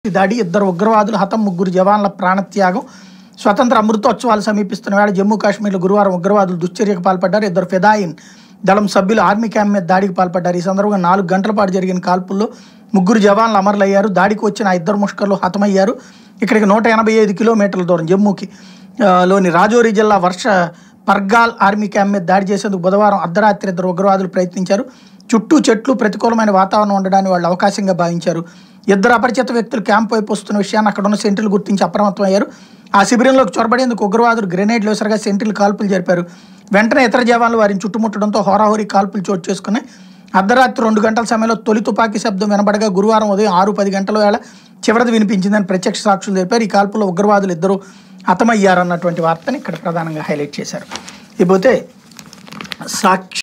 దాడి ఇద్దరు ఉగ్రవాదులు హతం ముగ్గురు జవాన్ల ప్రాణత్యాగం స్వతంత్ర అమృతోత్సవాలు సమీపిస్తున్న వేళ జమ్మూ కాశ్మీర్లో గురువారం ఉగ్రవాదులు దుశ్చర్యకు పాల్పడ్డారు ఇద్దరు ఫెదాయిన్ దళం సభ్యులు ఆర్మీ క్యాంప్ మీద దాడికి పాల్పడ్డారు ఈ సందర్భంగా నాలుగు గంటల పాటు జరిగిన కాల్పుల్లో ముగ్గురు జవాన్లు అమరులయ్యారు దాడికి వచ్చిన ఆ ఇద్దరు ముష్కర్లు హతమయ్యారు ఇక్కడికి నూట ఎనభై ఐదు కిలోమీటర్ల దూరం జమ్మూకి ఆ, లోని రాజౌరి జిల్లా వర్ష పర్గాల్ ఆర్మీ క్యాంప్ మీద దాడి చేసేందుకు బుధవారం అర్ధరాత్రి ఇద్దరు ఉగ్రవాదులు ప్రయత్నించారు చుట్టూ చెట్లు ప్రతికూలమైన వాతావరణం ఉండడాన్ని వాళ్ళు అవకాశంగా భావించారు ఇద్దరు అపరిచిత వ్యక్తులు క్యాంప్ వైపు వస్తున్న విషయాన్ని అక్కడ ఉన్న సెంట్రీలు గుర్తించి అప్రమత్తమయ్యారు ఆ శిబిరంలోకి చొరబడేందుకు ఉగ్రవాదులు గ్రెనేడ్లు విసరగా సెంట్రీలు కాల్పులు జరిపారు వెంటనే ఇతర జవాన్లు వారిని చుట్టుముట్టడంతో హోరాహోరీ కాల్పులు చోటు చేసుకున్నాయి అర్ధరాత్రి రెండు గంటల సమయంలో తొలి తుపాకీ శబ్దం వినబడగా గురువారం ఉదయం ఆరు పది గంటల వేళ చివరిది వినిపించిందని ప్రత్యక్ష సాక్షులు తెలిపారు ఈ కాల్పులో ఉగ్రవాదులు ఇద్దరు హతమయ్యారన్నటువంటి వార్తని ఇక్కడ ప్రధానంగా హైలైట్ చేశారు ఇకపోతే సాక్షి